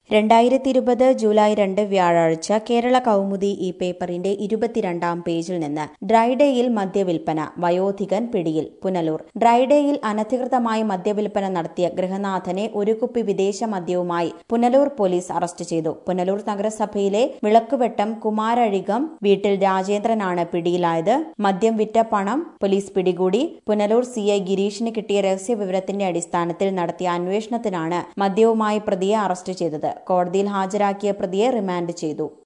രണ്ടായിരത്തി ഇരുപത് ജൂലൈ രണ്ട് വ്യാഴാഴ്ച കേരള കൗമുദി ഈ പേപ്പറിന്റെ ഇരുപത്തിരണ്ടാം പേജിൽ നിന്ന് ഡ്രൈഡേയിൽ മദ്യവിൽപ്പന വയോധികൻ പിടിയിൽ പുനലൂർ ഡ്രൈഡേയിൽ അനധികൃതമായി മദ്യവിൽപ്പന നടത്തിയ ഗൃഹനാഥനെ ഒരു കുപ്പി വിദേശ മദ്യവുമായി പുനലൂർ പോലീസ് അറസ്റ്റ് ചെയ്തു പുനലൂർ നഗരസഭയിലെ വിളക്കുവെട്ടം കുമാരഴികം വീട്ടിൽ രാജേന്ദ്രനാണ് പിടിയിലായത് മദ്യം വിറ്റ പണം പോലീസ് പിടികൂടി പുനലൂർ സി ഐ ഗിരീഷിന് കിട്ടിയ രഹസ്യവിവരത്തിന്റെ അടിസ്ഥാനത്തിൽ നടത്തിയ അന്വേഷണത്തിനാണ് മദ്യവുമായി പ്രതിയെ അറസ്റ്റ് ചെയ്തത് കോടതിയിൽ ഹാജരാക്കിയ പ്രതിയെ റിമാൻഡ് ചെയ്തു